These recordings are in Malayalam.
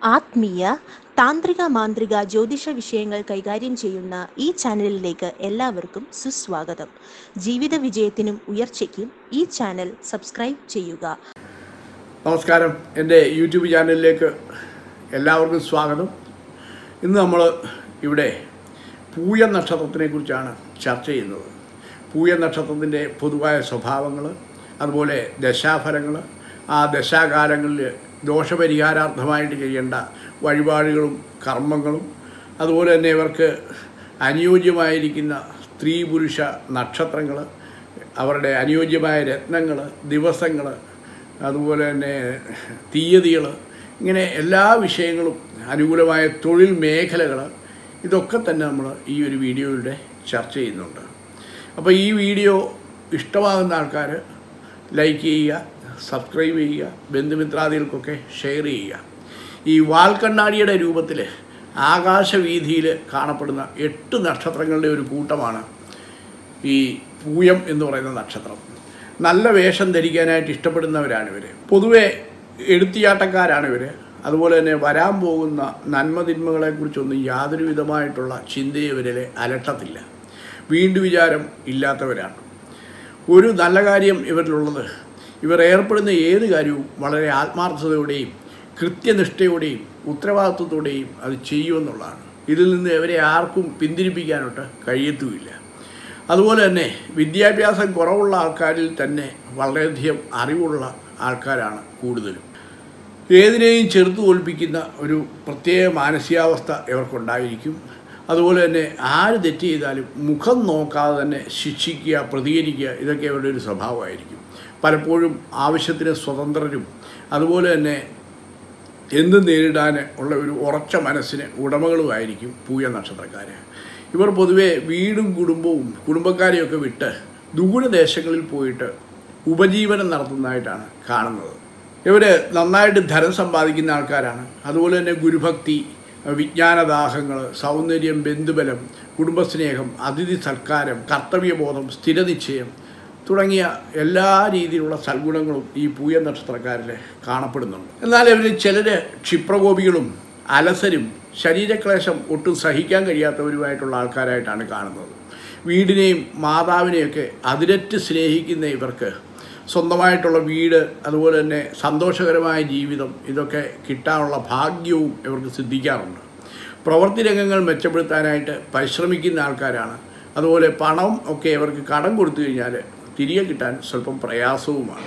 ആത്മീയ താന്ത്രിക മാന്ത്രിക ജ്യോതിഷ വിഷയങ്ങൾ കൈകാര്യം ചെയ്യുന്ന ഈ ചാനലിലേക്ക് എല്ലാവർക്കും സുസ്വാഗതം ജീവിത വിജയത്തിനും ഉയർച്ചയ്ക്കും ഈ ചാനൽ സബ്സ്ക്രൈബ് ചെയ്യുക നമസ്കാരം എൻ്റെ യൂട്യൂബ് ചാനലിലേക്ക് എല്ലാവർക്കും സ്വാഗതം ഇന്ന് നമ്മൾ ഇവിടെ പൂയ നക്ഷത്രത്തിനെ കുറിച്ചാണ് ചർച്ച ചെയ്യുന്നത് പൂയ നക്ഷത്രത്തിൻ്റെ പൊതുവായ സ്വഭാവങ്ങൾ അതുപോലെ ദശാഫലങ്ങൾ ആ ദശാകാലങ്ങളിൽ ദോഷപരിഹാരാർത്ഥമായിട്ട് ചെയ്യേണ്ട വഴിപാടുകളും കർമ്മങ്ങളും അതുപോലെ തന്നെ ഇവർക്ക് അനുയോജ്യമായിരിക്കുന്ന സ്ത്രീ പുരുഷ നക്ഷത്രങ്ങൾ അവരുടെ അനുയോജ്യമായ രത്നങ്ങൾ ദിവസങ്ങൾ അതുപോലെ തന്നെ തീയതികൾ ഇങ്ങനെ എല്ലാ വിഷയങ്ങളും അനുകൂലമായ തൊഴിൽ മേഖലകൾ ഇതൊക്കെ തന്നെ നമ്മൾ ഈ ഒരു വീഡിയോയിലൂടെ ചർച്ച ചെയ്യുന്നുണ്ട് അപ്പോൾ ഈ വീഡിയോ ഇഷ്ടമാകുന്ന ആൾക്കാർ ലൈക്ക് ചെയ്യുക സബ്സ്ക്രൈബ് ചെയ്യുക ബന്ധുമിത്രാദികൾക്കൊക്കെ ഷെയർ ചെയ്യുക ഈ വാൽക്കണ്ണാടിയുടെ രൂപത്തിൽ ആകാശവീതിയിൽ കാണപ്പെടുന്ന എട്ട് നക്ഷത്രങ്ങളുടെ ഒരു കൂട്ടമാണ് ഈ പൂയം എന്ന് പറയുന്ന നക്ഷത്രം നല്ല വേഷം ധരിക്കാനായിട്ട് ഇഷ്ടപ്പെടുന്നവരാണ് ഇവർ പൊതുവെ എടുത്തിയാട്ടക്കാരാണ് ഇവർ അതുപോലെ തന്നെ വരാൻ പോകുന്ന നന്മതിന്മകളെക്കുറിച്ചൊന്നും യാതൊരു വിധമായിട്ടുള്ള ചിന്തയെ ഇവരിൽ അലട്ടത്തില്ല വീണ്ടു വിചാരം ഇല്ലാത്തവരാണ് ഒരു നല്ല കാര്യം ഇവരിലുള്ളത് ഇവർ ഏർപ്പെടുന്ന ഏത് കാര്യവും വളരെ ആത്മാർത്ഥതയോടെയും കൃത്യനിഷ്ഠയോടെയും ഉത്തരവാദിത്വത്തോടെയും അത് ചെയ്യുമെന്നുള്ളതാണ് ഇതിൽ നിന്ന് ഇവരെ ആർക്കും പിന്തിരിപ്പിക്കാനോട്ട് കഴിയത്തുമില്ല അതുപോലെ തന്നെ വിദ്യാഭ്യാസം കുറവുള്ള ആൾക്കാരിൽ തന്നെ വളരെയധികം അറിവുള്ള ആൾക്കാരാണ് കൂടുതലും ഏതിനെയും ചെറുത്തു തോൽപ്പിക്കുന്ന ഒരു പ്രത്യേക മാനസികാവസ്ഥ ഇവർക്കുണ്ടായിരിക്കും അതുപോലെ തന്നെ ആര് തെറ്റ് ചെയ്താലും മുഖം നോക്കാതെ തന്നെ ശിക്ഷിക്കുക പ്രതികരിക്കുക ഇതൊക്കെ അവരുടെ ഒരു സ്വഭാവമായിരിക്കും പലപ്പോഴും ആവശ്യത്തിന് സ്വതന്ത്രരും അതുപോലെ തന്നെ എന്തും നേരിടാൻ ഉള്ള ഒരു ഉറച്ച മനസ്സിന് ഉടമകളുമായിരിക്കും പൂയ നക്ഷത്രക്കാർ ഇവർ പൊതുവെ വീടും കുടുംബവും കുടുംബക്കാരെയൊക്കെ വിട്ട് ദൂരദേശങ്ങളിൽ പോയിട്ട് ഉപജീവനം നടത്തുന്നതായിട്ടാണ് കാണുന്നത് ഇവർ നന്നായിട്ട് ധനം സമ്പാദിക്കുന്ന ആൾക്കാരാണ് അതുപോലെ തന്നെ ഗുരുഭക്തി വിജ്ഞാനദാഹങ്ങൾ സൗന്ദര്യം ബന്ധുബലം കുടുംബസ്നേഹം അതിഥി സൽക്കാരം കർത്തവ്യബോധം സ്ഥിരനിശ്ചയം തുടങ്ങിയ എല്ലാ രീതിയിലുള്ള സൽഗുണങ്ങളും ഈ പൂയ നക്ഷത്രക്കാരിൽ കാണപ്പെടുന്നുണ്ട് എന്നാൽ ഇവർ ചിലർ ക്ഷിപ്രകോപികളും അലസരും ശരീരക്ലേശം ഒട്ടും സഹിക്കാൻ കഴിയാത്തവരുമായിട്ടുള്ള ആൾക്കാരായിട്ടാണ് കാണുന്നത് വീടിനെയും മാതാവിനെയൊക്കെ അതിരറ്റ് സ്നേഹിക്കുന്ന ഇവർക്ക് സ്വന്തമായിട്ടുള്ള വീട് അതുപോലെ തന്നെ സന്തോഷകരമായ ജീവിതം ഇതൊക്കെ കിട്ടാനുള്ള ഭാഗ്യവും ഇവർക്ക് സിദ്ധിക്കാറുണ്ട് പ്രവൃത്തി രംഗങ്ങൾ മെച്ചപ്പെടുത്താനായിട്ട് പരിശ്രമിക്കുന്ന ആൾക്കാരാണ് അതുപോലെ പണം ഒക്കെ ഇവർക്ക് കടം കൊടുത്തു കഴിഞ്ഞാൽ തിരികെ കിട്ടാൻ സ്വല്പം പ്രയാസവുമാണ്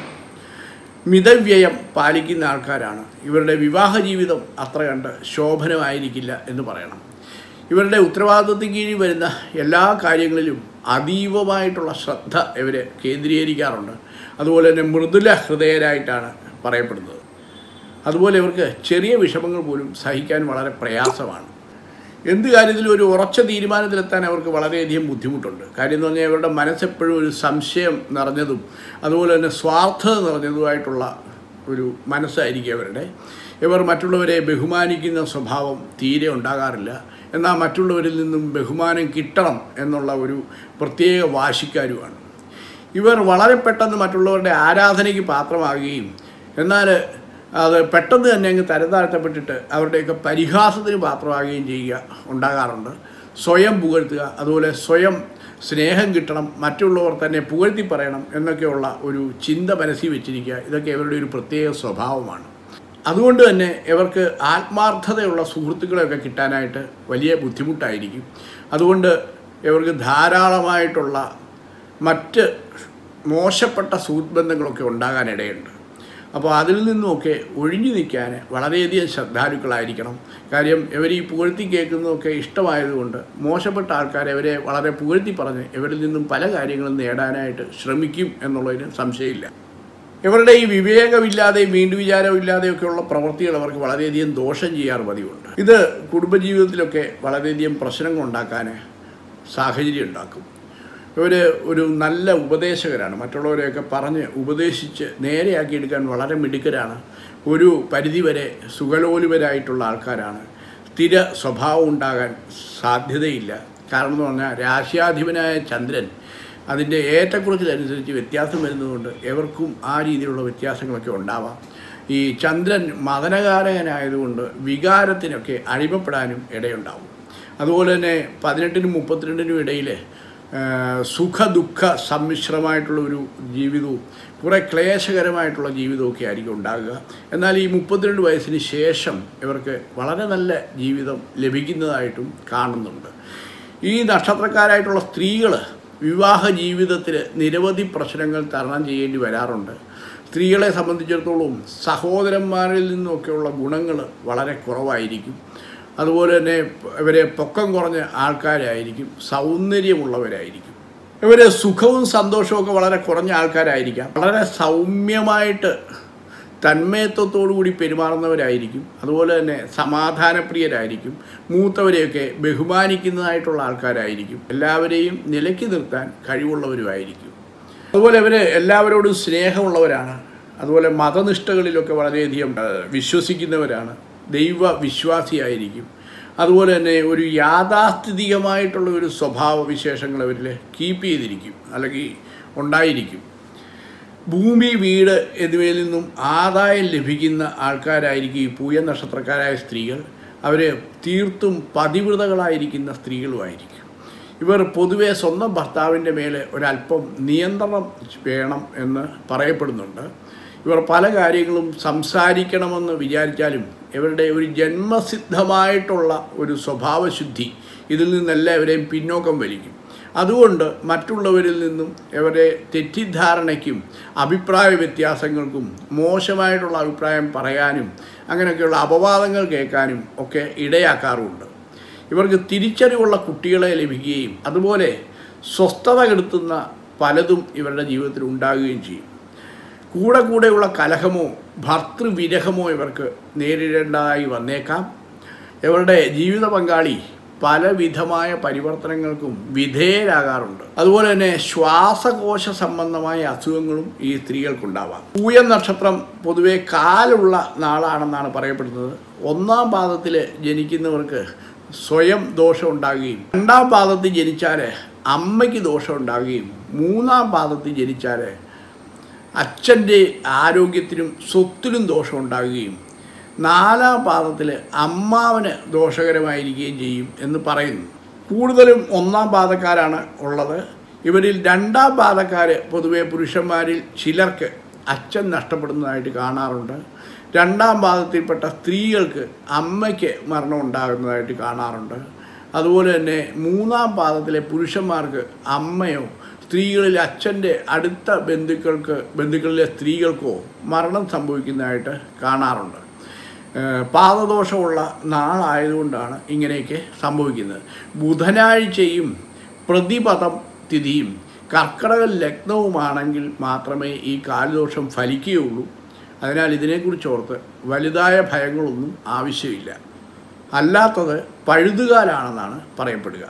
മിതവ്യയം പാലിക്കുന്ന ആൾക്കാരാണ് ഇവരുടെ വിവാഹ ജീവിതം അത്ര കണ്ട് ശോഭനമായിരിക്കില്ല എന്ന് പറയണം ഇവരുടെ ഉത്തരവാദിത്വത്തിന് കീഴിൽ വരുന്ന എല്ലാ കാര്യങ്ങളിലും അതീവമായിട്ടുള്ള ശ്രദ്ധ ഇവർ കേന്ദ്രീകരിക്കാറുണ്ട് അതുപോലെ തന്നെ മൃദുല ഹൃദയരായിട്ടാണ് പറയപ്പെടുന്നത് അതുപോലെ ഇവർക്ക് ചെറിയ വിഷമങ്ങൾ പോലും സഹിക്കാൻ വളരെ പ്രയാസമാണ് എന്ത് കാര്യത്തിലും ഒരു ഉറച്ച തീരുമാനത്തിലെത്താൻ അവർക്ക് വളരെയധികം ബുദ്ധിമുട്ടുണ്ട് കാര്യം എന്ന് പറഞ്ഞാൽ ഇവരുടെ മനസ്സെപ്പോഴും ഒരു സംശയം നിറഞ്ഞതും അതുപോലെ തന്നെ സ്വാർത്ഥത നിറഞ്ഞതുമായിട്ടുള്ള ഒരു മനസ്സായിരിക്കും അവരുടെ ഇവർ മറ്റുള്ളവരെ ബഹുമാനിക്കുന്ന സ്വഭാവം തീരെ ഉണ്ടാകാറില്ല എന്നാൽ മറ്റുള്ളവരിൽ നിന്നും ബഹുമാനം കിട്ടണം എന്നുള്ള ഒരു പ്രത്യേക വാശിക്കാരുമാണ് ഇവർ വളരെ പെട്ടെന്ന് മറ്റുള്ളവരുടെ ആരാധനയ്ക്ക് പാത്രമാകുകയും എന്നാൽ അത് പെട്ടെന്ന് തന്നെ അങ്ങ് തരംതാഴ്ത്തപ്പെട്ടിട്ട് അവരുടെയൊക്കെ പരിഹാസത്തിന് പാത്രമാകുകയും ചെയ്യുക ഉണ്ടാകാറുണ്ട് സ്വയം പുകഴ്ത്തുക അതുപോലെ സ്വയം സ്നേഹം കിട്ടണം മറ്റുള്ളവർ തന്നെ പുകഴ്ത്തി പറയണം എന്നൊക്കെയുള്ള ഒരു ചിന്ത മനസ്സിൽ വെച്ചിരിക്കുക ഇതൊക്കെ ഇവരുടെ ഒരു പ്രത്യേക സ്വഭാവമാണ് അതുകൊണ്ട് തന്നെ ഇവർക്ക് ആത്മാർത്ഥതയുള്ള സുഹൃത്തുക്കളെയൊക്കെ കിട്ടാനായിട്ട് വലിയ ബുദ്ധിമുട്ടായിരിക്കും അതുകൊണ്ട് ഇവർക്ക് ധാരാളമായിട്ടുള്ള മറ്റ് മോശപ്പെട്ട സുഹൃത്ത് ബന്ധങ്ങളൊക്കെ ഉണ്ടാകാനിടയുണ്ട് അപ്പോൾ അതിൽ നിന്നുമൊക്കെ ഒഴിഞ്ഞു നിൽക്കാൻ വളരെയധികം ശ്രദ്ധാലുക്കളായിരിക്കണം കാര്യം ഇവർ ഈ പുകഴ്ത്തി കേൾക്കുന്നതൊക്കെ ഇഷ്ടമായതുകൊണ്ട് മോശപ്പെട്ട ആൾക്കാരെ ഇവരെ വളരെ പുകഴ്ത്തി പറഞ്ഞ് ഇവരിൽ നിന്നും പല കാര്യങ്ങളും നേടാനായിട്ട് ശ്രമിക്കും എന്നുള്ളതിന് സംശയമില്ല ഇവരുടെ ഈ വിവേകമില്ലാതെയും വീണ്ടു വിചാരമില്ലാതെയൊക്കെയുള്ള പ്രവൃത്തികൾ അവർക്ക് വളരെയധികം ദോഷം ചെയ്യാറ് പതിവുണ്ട് ഇത് കുടുംബജീവിതത്തിലൊക്കെ വളരെയധികം പ്രശ്നങ്ങൾ ഉണ്ടാക്കാൻ സാഹചര്യം ഉണ്ടാക്കും ഇവർ ഒരു നല്ല ഉപദേശകരാണ് മറ്റുള്ളവരെയൊക്കെ പറഞ്ഞ് ഉപദേശിച്ച് നേരെയാക്കിയെടുക്കാൻ വളരെ മിടുക്കരാണ് ഒരു പരിധിവരെ സുഖലോലുപരായിട്ടുള്ള ആൾക്കാരാണ് സ്ഥിര സ്വഭാവം ഉണ്ടാകാൻ സാധ്യതയില്ല കാരണം എന്ന് പറഞ്ഞാൽ രാശ്യാധിപനായ ചന്ദ്രൻ അതിൻ്റെ ഏറ്റക്കുറച്ചിലനുസരിച്ച് വ്യത്യാസം വരുന്നതുകൊണ്ട് എവർക്കും ആ രീതിയിലുള്ള വ്യത്യാസങ്ങളൊക്കെ ഉണ്ടാവാം ഈ ചന്ദ്രൻ മദനകാരകനായതുകൊണ്ട് വികാരത്തിനൊക്കെ അടിമപ്പെടാനും ഇടയുണ്ടാവും അതുപോലെ തന്നെ പതിനെട്ടിനും മുപ്പത്തിരണ്ടിനും ഇടയിൽ സുഖ ദുഃഖ സമ്മിശ്രമായിട്ടുള്ള ഒരു ജീവിതവും കുറേ ക്ലേശകരമായിട്ടുള്ള ജീവിതമൊക്കെ ആയിരിക്കും ഉണ്ടാകുക എന്നാൽ ഈ മുപ്പത്തിരണ്ട് വയസ്സിന് ശേഷം ഇവർക്ക് വളരെ നല്ല ജീവിതം ലഭിക്കുന്നതായിട്ടും കാണുന്നുണ്ട് ഈ നക്ഷത്രക്കാരായിട്ടുള്ള സ്ത്രീകൾ വിവാഹ ജീവിതത്തിൽ നിരവധി പ്രശ്നങ്ങൾ തരണം ചെയ്യേണ്ടി വരാറുണ്ട് സ്ത്രീകളെ സംബന്ധിച്ചിടത്തോളം സഹോദരന്മാരിൽ നിന്നൊക്കെയുള്ള ഗുണങ്ങൾ വളരെ കുറവായിരിക്കും അതുപോലെ തന്നെ ഇവരെ പൊക്കം കുറഞ്ഞ ആൾക്കാരായിരിക്കും സൗന്ദര്യമുള്ളവരായിരിക്കും ഇവർ സുഖവും സന്തോഷവും ഒക്കെ വളരെ കുറഞ്ഞ ആൾക്കാരായിരിക്കാം വളരെ സൗമ്യമായിട്ട് തന്മയത്വത്തോടുകൂടി പെരുമാറുന്നവരായിരിക്കും അതുപോലെ തന്നെ സമാധാനപ്രിയരായിരിക്കും മൂത്തവരെയൊക്കെ ബഹുമാനിക്കുന്നതായിട്ടുള്ള ആൾക്കാരായിരിക്കും എല്ലാവരെയും നിലയ്ക്ക് നിർത്താൻ കഴിവുള്ളവരുമായിരിക്കും അതുപോലെ ഇവർ എല്ലാവരോടും സ്നേഹമുള്ളവരാണ് അതുപോലെ മതനിഷ്ഠകളിലൊക്കെ വളരെയധികം ഏഹ്, വിശ്വസിക്കുന്നവരാണ് ദൈവ വിശ്വാസിയായിരിക്കും അതുപോലെ തന്നെ ഒരു യാഥാസ്ഥിതികമായിട്ടുള്ള ഒരു സ്വഭാവ വിശേഷങ്ങൾ അവരിൽ കീപ്പ് ചെയ്തിരിക്കും അല്ലെങ്കിൽ ഉണ്ടായിരിക്കും ഭൂമി വീട് എന്നിവയിൽ നിന്നും ആദായം ലഭിക്കുന്ന ആൾക്കാരായിരിക്കും ഈ പൂയ നക്ഷത്രക്കാരായ സ്ത്രീകൾ അവർ തീർത്തും പതിവ്രതകളായിരിക്കുന്ന സ്ത്രീകളുമായിരിക്കും ഇവർ പൊതുവെ സ്വന്തം ഭർത്താവിൻ്റെ മേലെ ഒരല്പം നിയന്ത്രണം വേണം എന്ന് പറയപ്പെടുന്നുണ്ട് ഇവർ പല കാര്യങ്ങളും സംസാരിക്കണമെന്ന് വിചാരിച്ചാലും ഇവരുടെ ഒരു ജന്മസിദ്ധമായിട്ടുള്ള ഒരു സ്വഭാവശുദ്ധി ഇതിൽ നിന്നെല്ലാം ഇവരെയും പിന്നോക്കം വലിക്കും അതുകൊണ്ട് മറ്റുള്ളവരിൽ നിന്നും ഇവരെ തെറ്റിദ്ധാരണയ്ക്കും അഭിപ്രായ വ്യത്യാസങ്ങൾക്കും മോശമായിട്ടുള്ള അഭിപ്രായം പറയാനും അങ്ങനെയൊക്കെയുള്ള അപവാദങ്ങൾ കേൾക്കാനും ഒക്കെ ഇടയാക്കാറുമുണ്ട് ഇവർക്ക് തിരിച്ചറിവുള്ള കുട്ടികളെ ലഭിക്കുകയും അതുപോലെ സ്വസ്ഥത കെടുത്തുന്ന പലതും ഇവരുടെ ജീവിതത്തിൽ ഉണ്ടാകുകയും ചെയ്യും കൂടെ കൂടെയുള്ള കലഹമോ ഭർത്തൃവിരഹമോ ഇവർക്ക് നേരിടേണ്ടതായി വന്നേക്കാം ഇവരുടെ ജീവിത പങ്കാളി പലവിധമായ പരിവർത്തനങ്ങൾക്കും വിധേയരാകാറുണ്ട് അതുപോലെ തന്നെ ശ്വാസകോശ സംബന്ധമായ അസുഖങ്ങളും ഈ സ്ത്രീകൾക്കുണ്ടാവാം പൂയം നക്ഷത്രം പൊതുവെ കാലുള്ള നാളാണെന്നാണ് പറയപ്പെടുന്നത് ഒന്നാം പാദത്തിൽ ജനിക്കുന്നവർക്ക് സ്വയം ദോഷം ഉണ്ടാകുകയും രണ്ടാം പാദത്തിൽ ജനിച്ചാൽ അമ്മയ്ക്ക് ദോഷം ഉണ്ടാകുകയും മൂന്നാം പാദത്തിൽ ജനിച്ചാൽ അച്ഛൻ്റെ ആരോഗ്യത്തിനും സ്വത്തിനും ദോഷം ഉണ്ടാകുകയും നാലാം പാദത്തിൽ അമ്മാവന് ദോഷകരമായിരിക്കുകയും ചെയ്യും എന്ന് പറയുന്നു കൂടുതലും ഒന്നാം പാദക്കാരാണ് ഉള്ളത് ഇവരിൽ രണ്ടാം പാദക്കാർ പൊതുവെ പുരുഷന്മാരിൽ ചിലർക്ക് അച്ഛൻ നഷ്ടപ്പെടുന്നതായിട്ട് കാണാറുണ്ട് രണ്ടാം പാദത്തിൽപ്പെട്ട സ്ത്രീകൾക്ക് അമ്മയ്ക്ക് മരണം ഉണ്ടാകുന്നതായിട്ട് കാണാറുണ്ട് അതുപോലെ തന്നെ മൂന്നാം പാദത്തിലെ പുരുഷന്മാർക്ക് അമ്മയോ സ്ത്രീകളിൽ അച്ഛൻ്റെ അടുത്ത ബന്ധുക്കൾക്ക് ബന്ധുക്കളിലെ സ്ത്രീകൾക്കോ മരണം സംഭവിക്കുന്നതായിട്ട് കാണാറുണ്ട് ഏഹ് പാദദോഷമുള്ള നാളായതുകൊണ്ടാണ് ഇങ്ങനെയൊക്കെ സംഭവിക്കുന്നത് ബുധനാഴ്ചയും പ്രതിപദം തിഥിയും കർക്കടക ലഗ്നവുമാണെങ്കിൽ മാത്രമേ ഈ കാലദോഷം ഫലിക്കുകയുള്ളൂ അതിനാൽ ഇതിനെക്കുറിച്ച് ഓർത്ത് വലുതായ ഭയങ്ങളൊന്നും ആവശ്യമില്ല അല്ലാത്തത് പഴുതുകാലാണെന്നാണ് പറയപ്പെടുക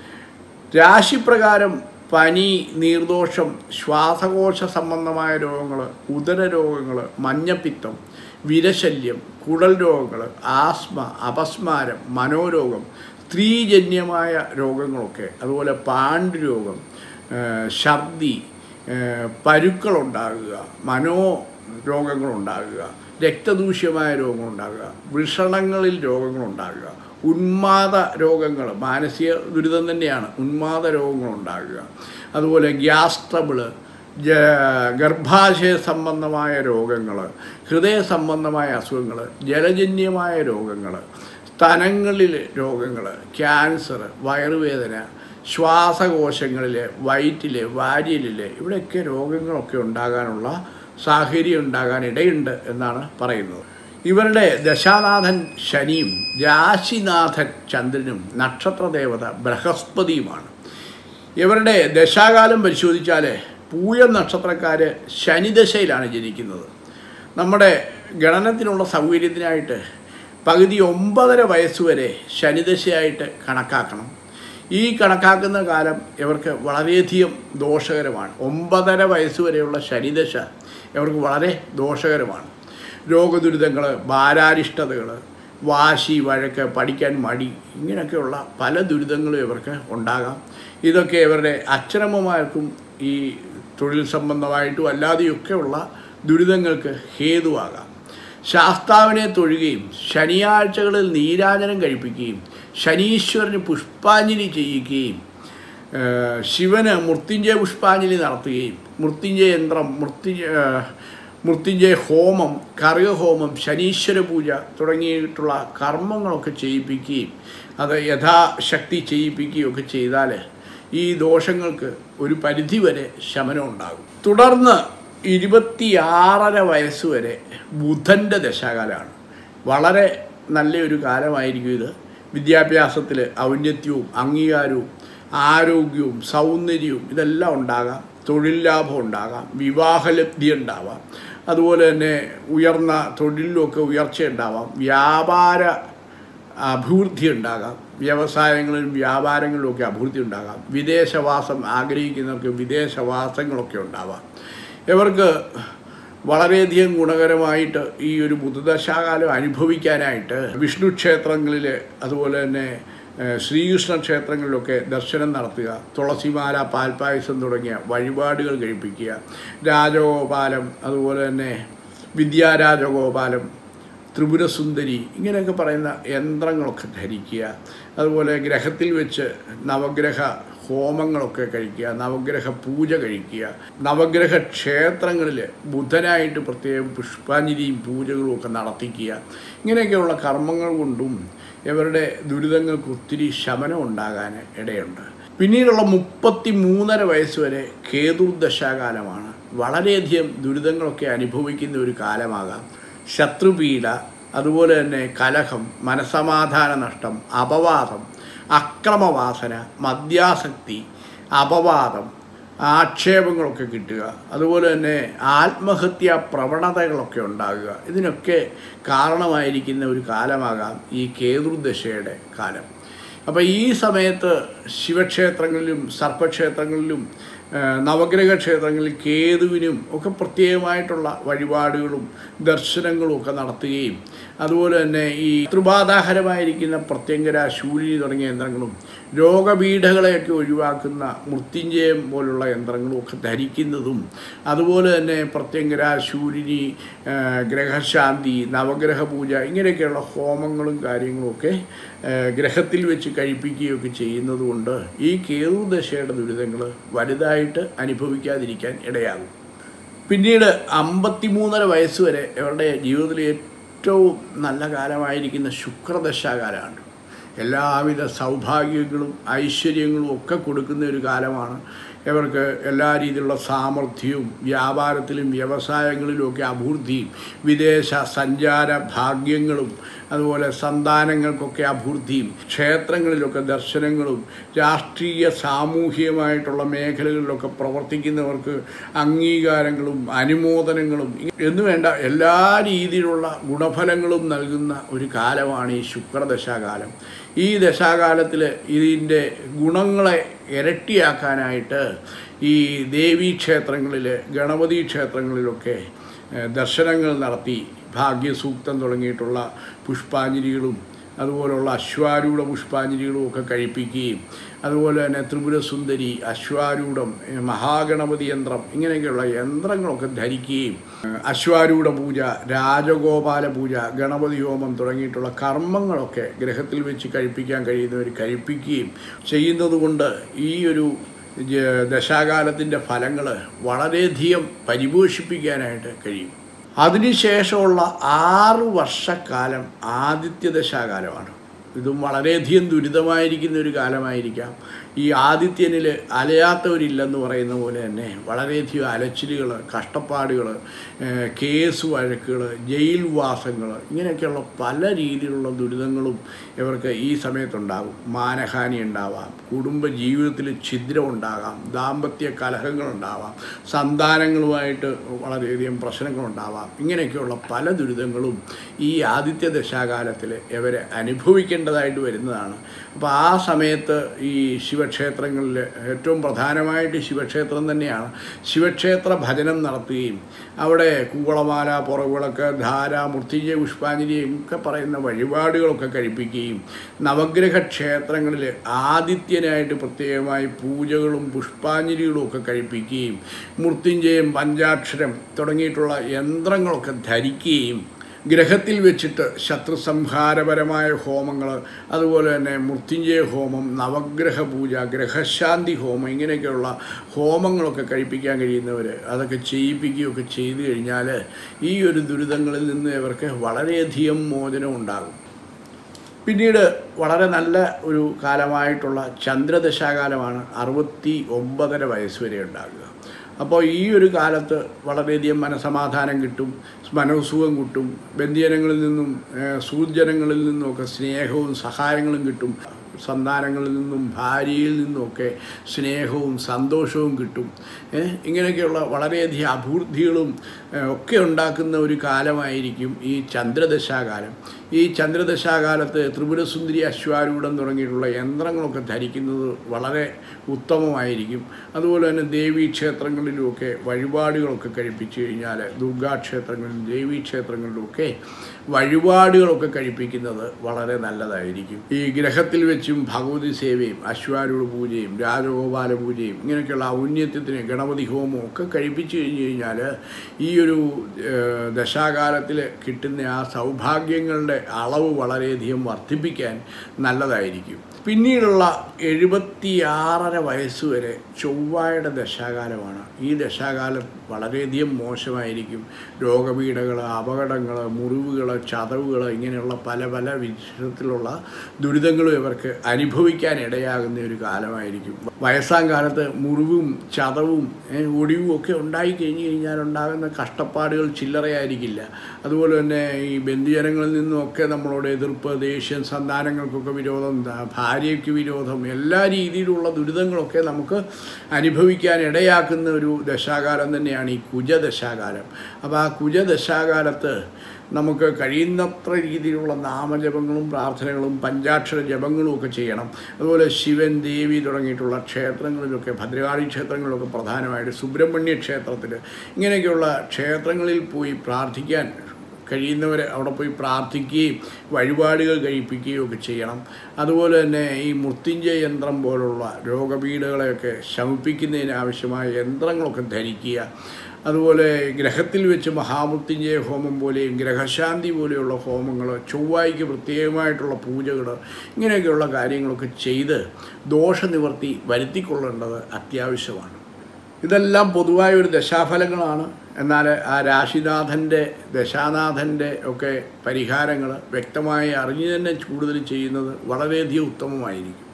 രാശിപ്രകാരം പനി നീർദോഷം ശ്വാസകോശ സംബന്ധമായ രോഗങ്ങൾ ഉദരരോഗങ്ങൾ മഞ്ഞപ്പിത്തം വിരശല്യം കുടൽ രോഗങ്ങൾ ആസ്മ അപസ്മാരം മനോരോഗം സ്ത്രീജന്യമായ രോഗങ്ങളൊക്കെ അതുപോലെ പാണ്ഡുരോഗം ഏഹ് ഛർദി ഏഹ് പരുക്കളുണ്ടാകുക മനോ രോഗങ്ങളുണ്ടാകുക രക്തദൂഷ്യമായ രോഗങ്ങളുണ്ടാകുക വൃഷണങ്ങളിൽ രോഗങ്ങളുണ്ടാകുക ഉന്മാദ രോഗങ്ങൾ മാനസിക ദുരിതം തന്നെയാണ് ഉന്മാദ രോഗങ്ങളുണ്ടാകുക അതുപോലെ ഗ്യാസ് ട്രബിള് ജ ഗർഭാശയ സംബന്ധമായ രോഗങ്ങൾ ഹൃദയ സംബന്ധമായ അസുഖങ്ങൾ ജലജന്യമായ രോഗങ്ങൾ സ്തനങ്ങളിൽ രോഗങ്ങൾ ക്യാൻസർ വയറുവേദന ശ്വാസകോശങ്ങളിൽ വയറ്റിൽ വാരിയലിൽ ഇവിടെയൊക്കെ രോഗങ്ങളൊക്കെ ഉണ്ടാകാനുള്ള സാഹചര്യം ഉണ്ടാകാൻ ഇടയുണ്ട് എന്നാണ് പറയുന്നത് ഇവരുടെ ദശാനാഥൻ ശനിയും രാശിനാഥൻ ചന്ദ്രനും നക്ഷത്രദേവത ബൃഹസ്പതിയുമാണ് ഇവരുടെ ദശാകാലം പരിശോധിച്ചാൽ പൂയം നക്ഷത്രക്കാർ ശനിദശയിലാണ് ജനിക്കുന്നത് നമ്മുടെ ഗണനത്തിനുള്ള സൗകര്യത്തിനായിട്ട് പകുതി ഒമ്പതര വയസ്സുവരെ ശനിദശയായിട്ട് കണക്കാക്കണം ഈ കണക്കാക്കുന്ന കാലം ഇവർക്ക് വളരെയധികം ദോഷകരമാണ് ഒമ്പതര വയസ്സുവരെയുള്ള ശനിദശ ഇവർക്ക് വളരെ ദോഷകരമാണ് രോഗദുരിതങ്ങൾ ഭാരാരിഷ്ടതകൾ വാശി വഴക്ക് പഠിക്കാൻ മടി ഇങ്ങനെയൊക്കെയുള്ള പല ദുരിതങ്ങളും ഇവർക്ക് ഉണ്ടാകാം ഇതൊക്കെ ഇവരുടെ അച്ഛനമ്മമാർക്കും ഈ തൊഴിൽ സംബന്ധമായിട്ടും അല്ലാതെയൊക്കെയുള്ള ദുരിതങ്ങൾക്ക് ഹേതുവാകാം ശാസ്താവിനെ തൊഴുകയും ശനിയാഴ്ചകളിൽ നീരാജനം കഴിപ്പിക്കുകയും ശനീശ്വരന് പുഷ്പാഞ്ജലി ചെയ്യിക്കുകയും ഏഹ് ശിവന് മൃത്യുഞ്ജയ പുഷ്പാഞ്ജലി നടത്തുകയും മൃത്യുഞ്ജയ യന്ത്രം മൃത്യുഞ്ജയ ഏഹ് മൃത്യുഞ്ജയ ഹോമം കറിഹോമം ശനീശ്വര പൂജ തുടങ്ങിയിട്ടുള്ള കർമ്മങ്ങളൊക്കെ ചെയ്യിപ്പിക്കുകയും അത് യഥാശക്തി ചെയ്യിപ്പിക്കുകയും ഒക്കെ ചെയ്താൽ ഈ ദോഷങ്ങൾക്ക് ഒരു പരിധിവരെ ശമനം ഉണ്ടാകും തുടർന്ന് ഇരുപത്തിയാറര വയസ്സ് വരെ ബുധൻ്റെ ദശാകാലമാണ് വളരെ നല്ലൊരു കാലമായിരിക്കും ഇത് വിദ്യാഭ്യാസത്തിൽ ഔന്നത്യവും അംഗീകാരവും ആരോഗ്യവും സൗന്ദര്യവും ഇതെല്ലാം ഉണ്ടാകാം തൊഴിൽ ലാഭം ഉണ്ടാകാം വിവാഹലബ്ധി ഉണ്ടാവാം അതുപോലെ തന്നെ ഉയർന്ന തൊഴിലിലൊക്കെ ഉയർച്ച ഉണ്ടാവാം വ്യാപാര അഭിവൃദ്ധി ഉണ്ടാകാം വ്യവസായങ്ങളിലും വ്യാപാരങ്ങളിലും ഒക്കെ അഭിവൃദ്ധി ഉണ്ടാകാം വിദേശവാസം ആഗ്രഹിക്കുന്നവർക്ക് വിദേശവാസങ്ങളൊക്കെ ഉണ്ടാവാം ഇവർക്ക് വളരെയധികം ഗുണകരമായിട്ട് ഈ ഒരു ബുധദശാകാലം അനുഭവിക്കാനായിട്ട് വിഷ്ണു ക്ഷേത്രങ്ങളിൽ അതുപോലെ തന്നെ ഏഹ്, ശ്രീകൃഷ്ണ ക്ഷേത്രങ്ങളിലൊക്കെ ദർശനം നടത്തുക തുളസിമാല പാൽപ്പായസം തുടങ്ങിയ വഴിപാടുകൾ കഴിപ്പിക്കുക രാജഗോപാലം അതുപോലെ തന്നെ വിദ്യാരാജഗോപാലം ത്രിപുരസുന്ദരി ഇങ്ങനെയൊക്കെ പറയുന്ന യന്ത്രങ്ങളൊക്കെ ധരിക്കുക അതുപോലെ ഗ്രഹത്തിൽ വെച്ച് നവഗ്രഹ ഹോമങ്ങളൊക്കെ കഴിക്കുക നവഗ്രഹ പൂജ കഴിക്കുക നവഗ്രഹ ക്ഷേത്രങ്ങളിൽ ബുധനായിട്ട് പ്രത്യേകം പുഷ്പാഞ്ജലിയും പൂജകളും ഒക്കെ നടത്തിക്കുക ഇങ്ങനെയൊക്കെയുള്ള കർമ്മങ്ങൾ കൊണ്ടും ഇവരുടെ ദുരിതങ്ങൾക്ക് ഒത്തിരി ശമനം ഉണ്ടാകാൻ ഇടയുണ്ട് പിന്നീടുള്ള മുപ്പത്തി മൂന്നര വയസ്സ് വരെ കേതുർദശാകാലമാണ് വളരെയധികം ദുരിതങ്ങളൊക്കെ അനുഭവിക്കുന്ന ഒരു കാലമാകാം ശത്രുപീഡ അതുപോലെ തന്നെ കലഹം മനസമാധാന നഷ്ടം അപവാദം അക്രമവാസന മദ്യാസക്തി അപവാദം ആക്ഷേപങ്ങളൊക്കെ കിട്ടുക അതുപോലെ തന്നെ ആത്മഹത്യാ പ്രവണതകളൊക്കെ ഉണ്ടാകുക ഇതിനൊക്കെ കാരണമായിരിക്കുന്ന ഒരു കാലമാകാം ഈ കേതുർദശയുടെ കാലം അപ്പോൾ ഈ സമയത്ത് ശിവക്ഷേത്രങ്ങളിലും സർപ്പക്ഷേത്രങ്ങളിലും ആ, നവഗ്രഹ ക്ഷേത്രങ്ങളിൽ കേതുവിനും ഒക്കെ പ്രത്യേകമായിട്ടുള്ള വഴിപാടുകളും ദർശനങ്ങളും ഒക്കെ നടത്തുകയും അതുപോലെ തന്നെ ഈ ത്രിബാധാഹരമായിരിക്കുന്ന പ്രത്യങ്കര ശൂലിനി തുടങ്ങിയ യന്ത്രങ്ങളും രോഗപീഠകളെയൊക്കെ ഒഴിവാക്കുന്ന മൃത്യുഞ്ജയം പോലുള്ള യന്ത്രങ്ങളും ഒക്കെ ധരിക്കുന്നതും അതുപോലെ തന്നെ പ്രത്യങ്കര ശൂലിനി ആ, ഗ്രഹശാന്തി നവഗ്രഹ പൂജ ഇങ്ങനെയൊക്കെയുള്ള ഹോമങ്ങളും കാര്യങ്ങളും ഒക്കെ ആ, ഗ്രഹത്തിൽ വെച്ച് കഴിപ്പിക്കുകയൊക്കെ ചെയ്യുന്നത് കൊണ്ട് ഈ കേതുദശയുടെ ദുരിതങ്ങൾ വലുതായിട്ട് അനുഭവിക്കാതിരിക്കാൻ ഇടയാകും പിന്നീട് അമ്പത്തിമൂന്നര വയസ്സ് വരെ ഇവരുടെ ജീവിതത്തിലെ ഏറ്റവും നല്ല കാലമായിരിക്കുന്ന ശുക്രദശാകാലമാണ് എല്ലാവിധ സൗഭാഗ്യങ്ങളും ഐശ്വര്യങ്ങളും ഒക്കെ കൊടുക്കുന്ന ഒരു കാലമാണ് ഇവർക്ക് എല്ലാ രീതിയിലുള്ള സാമർഥ്യവും വ്യാപാരത്തിലും വ്യവസായങ്ങളിലും ഒക്കെ അഭിവൃദ്ധിയും വിദേശ സഞ്ചാര ഭാഗ്യങ്ങളും അതുപോലെ സന്താനങ്ങൾക്കൊക്കെ അഭിവൃദ്ധിയും ക്ഷേത്രങ്ങളിലൊക്കെ ദർശനങ്ങളും രാഷ്ട്രീയ സാമൂഹികമായിട്ടുള്ള മേഖലകളിലൊക്കെ പ്രവർത്തിക്കുന്നവർക്ക് അംഗീകാരങ്ങളും അനുമോദനങ്ങളും എന്ന് വേണ്ട എല്ലാ രീതിയിലുള്ള ഗുണഫലങ്ങളും നൽകുന്ന ഒരു കാലമാണ് ഈ ശുക്രദശാകാലം ഈ ദശാകാലത്തിൽ ഇതിൻ്റെ ഗുണങ്ങളെ ഇരട്ടിയാക്കാനായിട്ട് ഈ ദേവീ ക്ഷേത്രങ്ങളിൽ ഗണപതി ക്ഷേത്രങ്ങളിലൊക്കെ ഏഹ്, ദർശനങ്ങൾ നടത്തി ഭാഗ്യസൂക്തം തുടങ്ങിയിട്ടുള്ള പുഷ്പാഞ്ജലികളും അതുപോലുള്ള അശ്വാരൂഢ പുഷ്പാഞ്ജലികളും ഒക്കെ കഴിപ്പിക്കുകയും അതുപോലെ തന്നെ ത്രിപുരസുന്ദരി അശ്വാരൂഢം ഏഹ്, മഹാഗണപതി യന്ത്രം ഇങ്ങനെയൊക്കെയുള്ള യന്ത്രങ്ങളൊക്കെ ധരിക്കുകയും ഏഹ്, അശ്വാരൂഢ പൂജ രാജഗോപാല പൂജ ഗണപതി ഹോമം തുടങ്ങിയിട്ടുള്ള കർമ്മങ്ങളൊക്കെ ഗ്രഹത്തിൽ വെച്ച് കഴിപ്പിക്കാൻ കഴിയുന്നവർ കഴിപ്പിക്കുകയും ചെയ്യുന്നത് കൊണ്ട് ഈ ഒരു ജ- ദശാകാലത്തിൻ്റെ ഫലങ്ങൾ വളരെയധികം പരിപോഷിപ്പിക്കാനായിട്ട് കഴിയും അതിനുശേഷമുള്ള ആറ് വർഷക്കാലം ആദിത്യ ദശാകാലമാണ് ഇതും വളരെയധികം ദുരിതമായിരിക്കുന്ന ഒരു കാലമായിരിക്കാം ഈ ആദിത്യനിൽ അലയാത്തവരില്ലെന്ന് പറയുന്ന പോലെ തന്നെ വളരെയധികം അലച്ചിലുകൾ കഷ്ടപ്പാടുകൾ ഏഹ്, കേസ് വഴക്കുകൾ ജയിൽവാസങ്ങൾ ഇങ്ങനെയൊക്കെയുള്ള പല രീതിയിലുള്ള ദുരിതങ്ങളും ഇവർക്ക് ഈ സമയത്തുണ്ടാകും മാനഹാനി ഉണ്ടാവാം കുടുംബ ജീവിതത്തിൽ ഛിദ്രം ഉണ്ടാകാം ദാമ്പത്യ കലഹങ്ങളുണ്ടാവാം സന്താനങ്ങളുമായിട്ട് വളരെയധികം പ്രശ്നങ്ങളുണ്ടാവാം ഇങ്ങനെയൊക്കെയുള്ള പല ദുരിതങ്ങളും ഈ ആദിത്യ ദശാകാലത്തിൽ ഇവരെ അനുഭവിക്കേണ്ടതായിട്ട് വരുന്നതാണ് അപ്പോൾ ആ സമയത്ത് ഈ ശിവക്ഷേത്രങ്ങളിൽ ഏറ്റവും പ്രധാനമായിട്ട് ശിവക്ഷേത്രം തന്നെയാണ് ശിവക്ഷേത്ര ഭജനം നടത്തുകയും അവിടെ കൂവളമാല പുറവിളക്ക് ധാര മൃത്യുഞ്ജയ പുഷ്പാഞ്ജലി ഒക്കെ പറയുന്ന വഴിപാടുകളൊക്കെ കഴിപ്പിക്കുകയും നവഗ്രഹ ക്ഷേത്രങ്ങളിൽ ആദിത്യനായിട്ട് പ്രത്യേകമായി പൂജകളും പുഷ്പാഞ്ജലികളും ഒക്കെ കഴിപ്പിക്കുകയും മൃത്യുഞ്ജയം പഞ്ചാക്ഷരം തുടങ്ങിയിട്ടുള്ള യന്ത്രങ്ങളൊക്കെ ധരിക്കുകയും ഗ്രഹത്തിൽ വെച്ചിട്ട് ശത്രു സംഹാരപരമായ ഹോമങ്ങൾ അതുപോലെ തന്നെ മൃത്യുഞ്ജയ ഹോമം നവഗ്രഹ പൂജ ഗ്രഹശാന്തി ഹോമം ഇങ്ങനെയൊക്കെയുള്ള ഹോമങ്ങളൊക്കെ കഴിപ്പിക്കാൻ കഴിയുന്നവർ അതൊക്കെ ചെയ്യിപ്പിക്കുകയൊക്കെ ചെയ്തു കഴിഞ്ഞാൽ ഈ ഒരു ദുരിതങ്ങളിൽ നിന്ന് ഇവർക്ക് വളരെയധികം മോചനം ഉണ്ടാകും പിന്നീട് വളരെ നല്ല ഒരു കാലമായിട്ടുള്ള ചന്ദ്രദശാകാലമാണ് അറുപത്തി ഒമ്പതര വയസ്സ് വരെ ഉണ്ടാകുക അപ്പോൾ ഈ ഒരു കാലത്ത് വളരെയധികം മനസമാധാനം കിട്ടും മനോസുഖം കിട്ടും ബന്ധുജനങ്ങളിൽ നിന്നും ഏഹ്, സുഹൃജനങ്ങളിൽ നിന്നുമൊക്കെ സ്നേഹവും സഹായങ്ങളും കിട്ടും സന്താനങ്ങളിൽ നിന്നും ഭാര്യയിൽ നിന്നുമൊക്കെ സ്നേഹവും സന്തോഷവും കിട്ടും ഏഹ്, ഇങ്ങനെയൊക്കെയുള്ള വളരെയധികം അഭിവൃദ്ധികളും ഏഹ്, ഒക്കെ ഉണ്ടാക്കുന്ന ഒരു കാലമായിരിക്കും ഈ ചന്ദ്രദശാകാലം ഈ ചന്ദ്രദശാകാലത്ത് ത്രിപുരസുന്ദരി അശ്വാരൂഢം തുടങ്ങിയിട്ടുള്ള യന്ത്രങ്ങളൊക്കെ ധരിക്കുന്നത് വളരെ ഉത്തമമായിരിക്കും അതുപോലെ തന്നെ ദേവീ ക്ഷേത്രങ്ങളിലുമൊക്കെ വഴിപാടുകളൊക്കെ കഴിപ്പിച്ചു കഴിഞ്ഞാൽ ദുർഗാക്ഷേത്രങ്ങളിലും ദേവീ ക്ഷേത്രങ്ങളിലുമൊക്കെ വഴിപാടുകളൊക്കെ കഴിപ്പിക്കുന്നത് വളരെ നല്ലതായിരിക്കും ഈ ഗ്രഹത്തിൽ വെച്ചും ഭഗവതി സേവയും അശ്വാരൂഢ പൂജയും രാജഗോപാല പൂജയും ഇങ്ങനെയൊക്കെയുള്ള ഔന്നത്യത്തിന് ഗണപതി ഹോമവും ഒക്കെ കഴിപ്പിച്ചു കഴിഞ്ഞു കഴിഞ്ഞാൽ ഈ ഒരു ഏഹ്, ദശാകാലത്തിൽ കിട്ടുന്ന ആ സൗഭാഗ്യങ്ങളുടെ അളവ് വളരെയധികം വർദ്ധിപ്പിക്കാൻ നല്ലതായിരിക്കും പിന്നീടുള്ള എഴുപത്തിയാറര വയസ്സ് വരെ ചൊവ്വായുടെ ദശാകാലമാണ് ഈ ദശാകാലം വളരെയധികം മോശമായിരിക്കും രോഗപീഠകൾ അപകടങ്ങൾ മുറിവുകൾ ചതവുകൾ ഇങ്ങനെയുള്ള പല പല വിധത്തിലുള്ള ദുരിതങ്ങളും ഇവർക്ക് അനുഭവിക്കാൻ ഇടയാകുന്ന ഒരു കാലമായിരിക്കും വയസ്സാം കാലത്ത് മുറിവും ചതവും ഏ, ഒടിവും ഒക്കെ ഉണ്ടായി കഴിഞ്ഞു കഴിഞ്ഞാൽ ഉണ്ടാകുന്ന കഷ്ടപ്പാടുകൾ ചില്ലറയായിരിക്കില്ല അതുപോലെ തന്നെ ഈ ബന്ധുജനങ്ങളിൽ നിന്നുമൊക്കെ നമ്മളോട് എതിർപ്പ് ദേഷ്യം സന്താനങ്ങൾക്കൊക്കെ വിരോധം ദാ- ഭാര്യയ്ക്ക് വിരോധം എല്ലാ രീതിയിലുള്ള ദുരിതങ്ങളൊക്കെ നമുക്ക് അനുഭവിക്കാൻ ഇടയാക്കുന്ന ഒരു ദശാകാലം തന്നെയാണ് ഈ കുജദശാകാലം അപ്പോൾ ആ കുജദശാകാലത്ത് നമുക്ക് കഴിയുന്നത്ര രീതിയിലുള്ള നാമജപങ്ങളും പ്രാർത്ഥനകളും പഞ്ചാക്ഷര ജപങ്ങളും ഒക്കെ ചെയ്യണം അതുപോലെ ശിവൻ ദേവി തുടങ്ങിയിട്ടുള്ള ക്ഷേത്രങ്ങളിലൊക്കെ ഭദ്രകാളി ക്ഷേത്രങ്ങളിലൊക്കെ പ്രധാനമായിട്ട് സുബ്രഹ്മണ്യ ക്ഷേത്രത്തിൽ ഇങ്ങനെയൊക്കെയുള്ള ക്ഷേത്രങ്ങളിൽ പോയി പ്രാർത്ഥിക്കാൻ കഴിയുന്നവർ അവിടെ പോയി പ്രാർത്ഥിക്കുകയും വഴിപാടുകൾ കഴിപ്പിക്കുകയും ഒക്കെ ചെയ്യണം അതുപോലെ തന്നെ ഈ മൃത്യുഞ്ജയ യന്ത്രം പോലുള്ള രോഗപീഠകളെയൊക്കെ ശമിപ്പിക്കുന്നതിന് ആവശ്യമായ യന്ത്രങ്ങളൊക്കെ ധരിക്കുക അതുപോലെ ഗ്രഹത്തിൽ വെച്ച് മഹാമൃത്യുഞ്ജയ ഹോമം പോലെയും ഗ്രഹശാന്തി പോലെയുള്ള ഹോമങ്ങൾ ചൊവ്വായ്ക്ക് പ്രത്യേകമായിട്ടുള്ള പൂജകൾ ഇങ്ങനെയൊക്കെയുള്ള കാര്യങ്ങളൊക്കെ ചെയ്ത് ദോഷനിവർത്തി വരുത്തിക്കൊള്ളേണ്ടത് അത്യാവശ്യമാണ് ഇതെല്ലാം പൊതുവായ ഒരു ദശാഫലങ്ങളാണ് എന്നാൽ ആ രാശിനാഥൻ്റെ ദശാനാഥൻ്റെ ഒക്കെ പരിഹാരങ്ങൾ വ്യക്തമായി അറിഞ്ഞു തന്നെ കൂടുതൽ ചെയ്യുന്നത് വളരെയധികം ഉത്തമമായിരിക്കും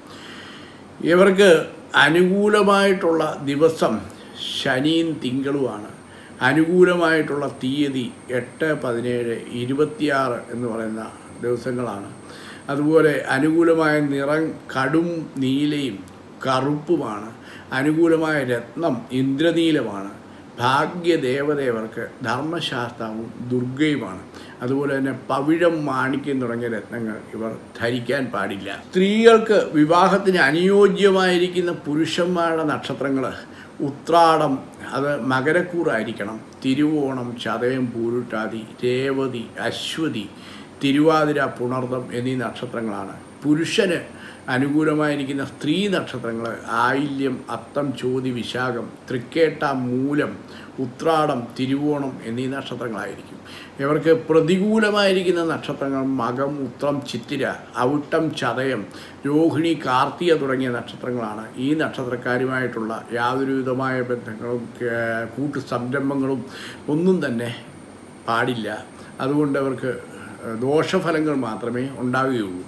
ഇവർക്ക് അനുകൂലമായിട്ടുള്ള ദിവസം ശനിയും തിങ്കളുമാണ് അനുകൂലമായിട്ടുള്ള തീയതി എട്ട് പതിനേഴ് ഇരുപത്തിയാറ് എന്ന് പറയുന്ന ദിവസങ്ങളാണ് അതുപോലെ അനുകൂലമായ നിറം കടും നീലയും കറുപ്പുമാണ് അനുകൂലമായ രത്നം ഇന്ദ്രനീലമാണ് ഭാഗ്യദേവതയവർക്ക് ധർമ്മശാസ്താവും ദുർഗയുമാണ് അതുപോലെ തന്നെ പവിഴം മാണിക്യം തുടങ്ങിയ രത്നങ്ങൾ ഇവർ ധരിക്കാൻ പാടില്ല സ്ത്രീകൾക്ക് വിവാഹത്തിന് അനുയോജ്യമായിരിക്കുന്ന പുരുഷന്മാരുടെ നക്ഷത്രങ്ങൾ ഉത്രാടം അത് മകരക്കൂറായിരിക്കണം തിരുവോണം ചതയം പൂരുട്ടാതി രേവതി അശ്വതി തിരുവാതിര പുണർദം എന്നീ നക്ഷത്രങ്ങളാണ് പുരുഷന് അനുകൂലമായിരിക്കുന്ന സ്ത്രീ നക്ഷത്രങ്ങൾ ആയില്യം അത്തം ചോതി വിശാഖം തൃക്കേട്ട മൂലം ഉത്രാടം തിരുവോണം എന്നീ നക്ഷത്രങ്ങളായിരിക്കും ഇവർക്ക് പ്രതികൂലമായിരിക്കുന്ന നക്ഷത്രങ്ങൾ മകം ഉത്രം ചിത്തിര അവിട്ടം ചതയം രോഹിണി കാർത്തിക തുടങ്ങിയ നക്ഷത്രങ്ങളാണ് ഈ നക്ഷത്രക്കാരുമായിട്ടുള്ള യാതൊരുവിധമായ ബന്ധങ്ങളും ഏർ, കൂട്ടു സംരംഭങ്ങളും ഒന്നും തന്നെ പാടില്ല അതുകൊണ്ട് അവർക്ക് ദോഷഫലങ്ങൾ മാത്രമേ ഉണ്ടാവുകയുള്ളൂ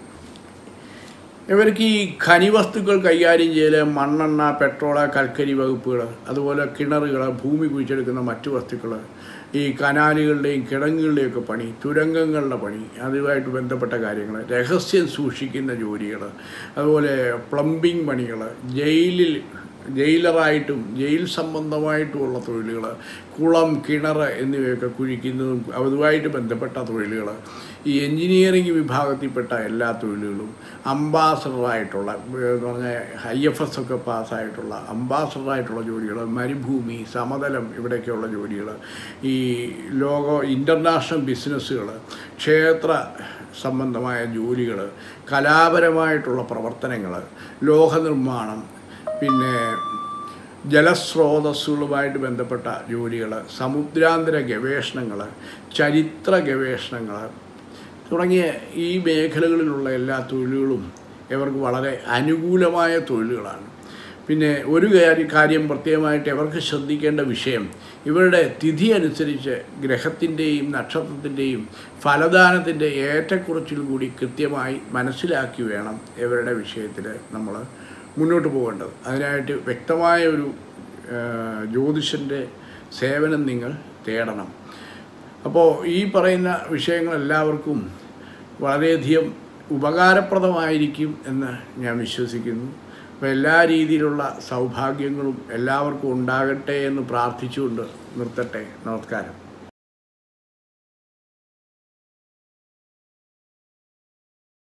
ഇവർക്ക് ഈ ഖനിവസ്തുക്കൾ കൈകാര്യം ചെയ്യൽ മണ്ണെണ്ണ പെട്രോള് കൽക്കരി വകുപ്പുകൾ അതുപോലെ കിണറുകൾ ഭൂമി കുഴിച്ചെടുക്കുന്ന മറ്റു വസ്തുക്കൾ ഈ കനാലുകളുടെയും കിടങ്ങുകളുടെയൊക്കെ പണി തുരങ്കങ്ങളുടെ പണി അതുമായിട്ട് ബന്ധപ്പെട്ട കാര്യങ്ങൾ രഹസ്യം സൂക്ഷിക്കുന്ന ജോലികൾ അതുപോലെ പ്ലംബിംഗ് പണികൾ ജയിലിൽ ജയിലറായിട്ടും ജയിൽ സംബന്ധമായിട്ടുമുള്ള തൊഴിലുകൾ കുളം കിണർ എന്നിവയൊക്കെ കുഴിക്കുന്നതും അതുമായിട്ട് ബന്ധപ്പെട്ട തൊഴിലുകൾ ഈ എൻജിനീയറിംഗ് വിഭാഗത്തിൽപ്പെട്ട എല്ലാ തൊഴിലുകളും അംബാസഡറായിട്ടുള്ള എന്ന് പറഞ്ഞാൽ ഐ എഫ് എസ് ഒക്കെ പാസ്സായിട്ടുള്ള അംബാസഡറായിട്ടുള്ള ജോലികൾ മരുഭൂമി സമതലം ഇവിടെയൊക്കെയുള്ള ജോലികൾ ഈ ലോക ഇൻ്റർനാഷണൽ ബിസിനസ്സുകൾ ക്ഷേത്ര സംബന്ധമായ ജോലികൾ കലാപരമായിട്ടുള്ള പ്രവർത്തനങ്ങൾ ലോഹനിർമ്മാണം പിന്നെ ജലസ്രോതസ്സുകളുമായിട്ട് ബന്ധപ്പെട്ട ജോലികൾ സമുദ്രാന്തര ഗവേഷണങ്ങൾ ചരിത്ര ഗവേഷണങ്ങൾ തുടങ്ങിയ ഈ മേഖലകളിലുള്ള എല്ലാ തൊഴിലുകളും ഇവർക്ക് വളരെ അനുകൂലമായ തൊഴിലുകളാണ് പിന്നെ ഒരു കാര്യം കാര്യം പ്രത്യേകമായിട്ട് ഇവർക്ക് ശ്രദ്ധിക്കേണ്ട വിഷയം ഇവരുടെ തിഥി അനുസരിച്ച് ഗ്രഹത്തിൻ്റെയും നക്ഷത്രത്തിൻ്റെയും ഫലദാനത്തിൻ്റെ ഏറ്റക്കുറച്ചിൽ കൂടി കൃത്യമായി മനസ്സിലാക്കി വേണം ഇവരുടെ വിഷയത്തിൽ നമ്മൾ മുന്നോട്ട് പോകേണ്ടത് അതിനായിട്ട് വ്യക്തമായ ഒരു ജ്യോതിഷൻ്റെ സേവനം നിങ്ങൾ തേടണം അപ്പോൾ ഈ പറയുന്ന വിഷയങ്ങൾ എല്ലാവർക്കും വളരെയധികം ഉപകാരപ്രദമായിരിക്കും എന്ന് ഞാൻ വിശ്വസിക്കുന്നു അപ്പോൾ എല്ലാ രീതിയിലുള്ള സൗഭാഗ്യങ്ങളും എല്ലാവർക്കും ഉണ്ടാകട്ടെ എന്ന് പ്രാർത്ഥിച്ചുകൊണ്ട് നിർത്തട്ടെ നമസ്കാരം